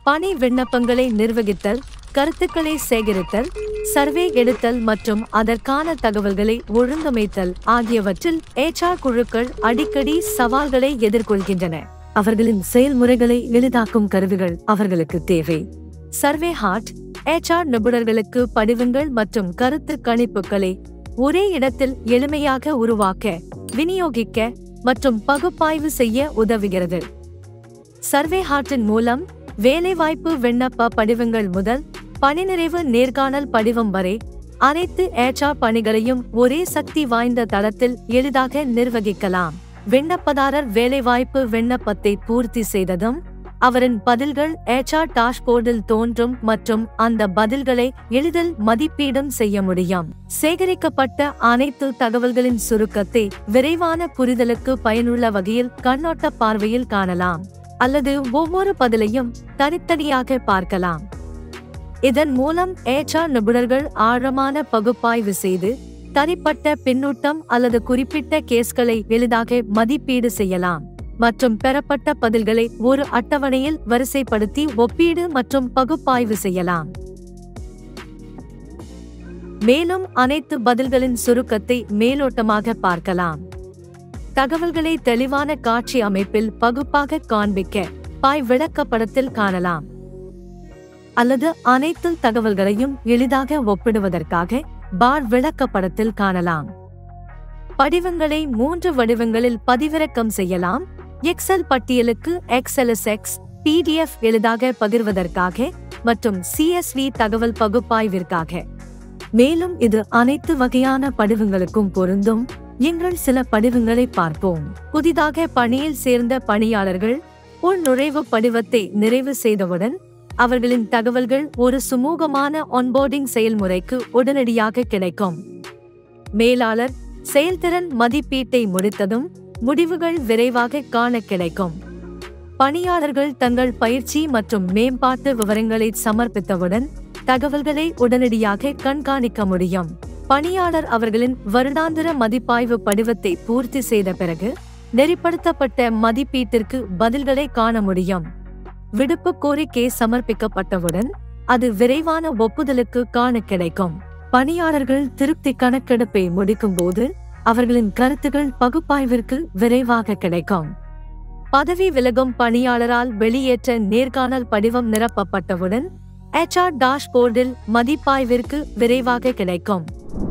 பணி விண்ணப்பங்களை நிர்வகித்தல் கருத்துக்களை சேகரித்தல் சர்வே எடுத்தல் மற்றும் அதற்கான தகவல்களை ஒழுங்கமைத்தல் ஆகியவற்றில் HR குழுக்கள் அடிக்கடி சவால்களை எதிர்கொள்கின்றன அவர்களின் செயல்முறைகளை எளிதாக்கும் கருவிகள் அவர்களுக்கு தேவை சர்வே ஹார்ட் HR நிபுணர்களுக்கு படிவங்கள் மற்றும் கருத்து கணிப்புகளை ஒரே இடத்தில் எளிமையாக உருவாக்க விநியோகிக்க மற்றும் பகுப்பாய்வு செய்ய உதவுகிறது சர்வே ஹார்ட்டின் மூலம் வேலைவாய்ப்பு விண்ணப்ப படிவங்கள் முதல் பணிநிறைவு நேர்காணல் படிவம் வரை அனைத்து HR பணிகளையும் ஒரே சக்தி வாய்ந்த தளத்தில் எளிதாக நிர்வகிக்கலாம் விண்ணப்பதாரர் வேலைவாய்ப்பு விண்ணப்பத்தை பூர்த்தி செய்ததும் அவரின் பதில்கள் HR டாஷ்போர்டில் தோன்றும் மற்றும் அந்த பதில்களை எளிதில் மதிப்பீடும் செய்ய முடியும் சேகரிக்கப்பட்ட அனைத்து தகவல்களின் சுருக்கத்தை விரைவான புரிதலுக்கு பயனுள்ள வகையில் கண்ணோட்ட பார்வையில் காணலாம் அல்லது ஒவ்வொரு பதிலையும் தனித்தனியாக பார்க்கலாம் இதன் மூலம் HR நிபுணர்கள் ஆழமான பகுப்பாய்வு செய்து தனிப்பட்ட பின்னூட்டம் அல்லது குறிப்பிட்ட கேஸ்களை எளிதாக மதிப்பீடு செய்யலாம் மற்றும் பெறப்பட்ட பதில்களை ஒரு அட்டவணையில் வரிசைப்படுத்தி ஒப்பீடு மற்றும் பகுப்பாய்வு செய்யலாம் மேலும் அனைத்து பதில்களின் சுருக்கத்தை மேலோட்டமாக பார்க்கலாம் தகவல்களை தெளிவான காட்சி அமைப்பில் பகுப்பாக காண்பிக்க பாய் விளக்கப்படத்தில் காணலாம் அல்லது அனைத்து தகவல்களையும் எளிதாக ஒப்பிடுவதற்காக பார் விளக்கப்படத்தில் காணலாம் படிவங்களை மூன்று வடிவங்களில் பதிவிறக்கம் செய்யலாம் எக்ஸல் பட்டியலுக்கு எக்ஸ்எல்எஸ்எக்ஸ் பிடிஎஃப் எளிதாக பகிர்வதற்காக மற்றும் சிஎஸ்வி தகவல் பகுப்பாய்விற்காக மேலும் இது அனைத்து வகையான படிவங்களுக்கும் பொருந்தும் எங்கள் சில படிவங்களை பார்ப்போம் புதிதாக பணியில் சேர்ந்த பணியாளர்கள் உள் நுழைவு படிவத்தை நிறைவு செய்தவுடன் அவர்களின் தகவல்கள் ஒரு சுமூகமான ஒன்போர்டிங் செயல்முறைக்கு உடனடியாக கிடைக்கும் மேலாளர் செயல்திறன் மதிப்பீட்டை முடித்ததும் முடிவுகள் விரைவாக காண கிடைக்கும் பணியாளர்கள் தங்கள் பயிற்சி மற்றும் மேம்பாட்டு விவரங்களை சமர்ப்பித்தவுடன் தகவல்களை உடனடியாக கண்காணிக்க முடியும் பணியாளர் அவர்களின் வருடாந்திர மதிப்பாய்வு படிவத்தை பூர்த்தி செய்த பிறகு நெறிப்படுத்தப்பட்ட மதிப்பீட்டிற்கு பதில்களை காண முடியும் விடுப்பு கோரிக்கை சமர்ப்பிக்கப்பட்டவுடன் அது விரைவான ஒப்புதலுக்கு காண கிடைக்கும் பணியாளர்கள் திருப்தி கணக்கெடுப்பை முடிக்கும் போது அவர்களின் கருத்துகள் பகுப்பாய்விற்கு விரைவாக கிடைக்கும் பதவி விலகும் பணியாளரால் வெளியேற்ற நேர்காணல் படிவம் நிரப்பப்பட்டவுடன் HR டாஷ்போர்டில் மதிப்பாய்விற்கு விரைவாக கிடைக்கும்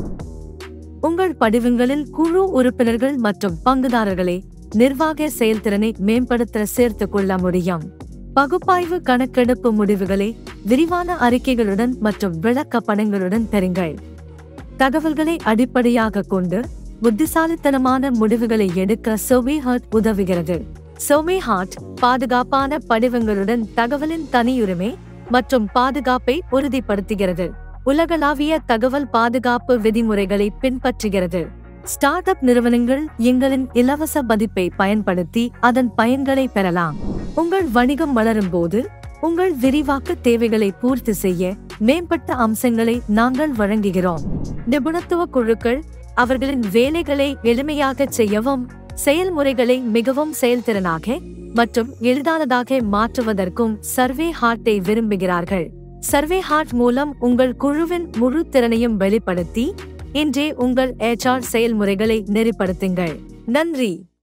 உங்கள் படிவங்களில் குழு உறுப்பினர்கள் மற்றும் பங்குதாரர்களை நிர்வாக செயல்திறனை மேம்படுத்த சேர்த்துக் கொள்ள முடியும் பகுப்பாய்வு கணக்கெடுப்பு முடிவுகளை விரிவான அறிக்கைகளுடன் மற்றும் விளக்கப்படங்களுடன் பெறுங்கள் தகவல்களை அடிப்படையாக கொண்டு புத்திசாலித்தனமான முடிவுகளை எடுக்க சோமே ஹார்ட் உதவுகிறது சோமே ஹார்ட் பாதுகாப்பான படிவங்களுடன் தகவலின் தனியுரிமை மற்றும் பாதுகாப்பை உறுதிப்படுத்துகிறது உலகளாவிய தகவல் பாதுகாப்பு விதிமுறைகளை பின்பற்றுகிறது ஸ்டார்ட் அப் நிறுவனங்கள் எங்களின் இலவச பதிப்பை பயன்படுத்தி அதன் பயன்களை பெறலாம் உங்கள் வணிகம் வளரும் போது உங்கள் விரிவாக்க தேவைகளை பூர்த்தி செய்ய மேம்பட்ட அம்சங்களை நாங்கள் வழங்குகிறோம் நிபுணத்துவ குழுக்கள் அவர்களின் வேலைகளை எளிமையாகச் செய்யவும் செயல்முறைகளை மிகவும் செயல்திறனாக மற்றும் எளிதானதாக மாற்றுவதற்கும் சர்வே ஹார்ட்டை விரும்புகிறார்கள் சர்வே ஹார்ட் மூலம் உங்கள் குழுவின் முழு திறனையும் வெளிப்படுத்தி இன்றே உங்கள் HR செயல்முறைகளை நெறிப்படுத்துங்கள் நன்றி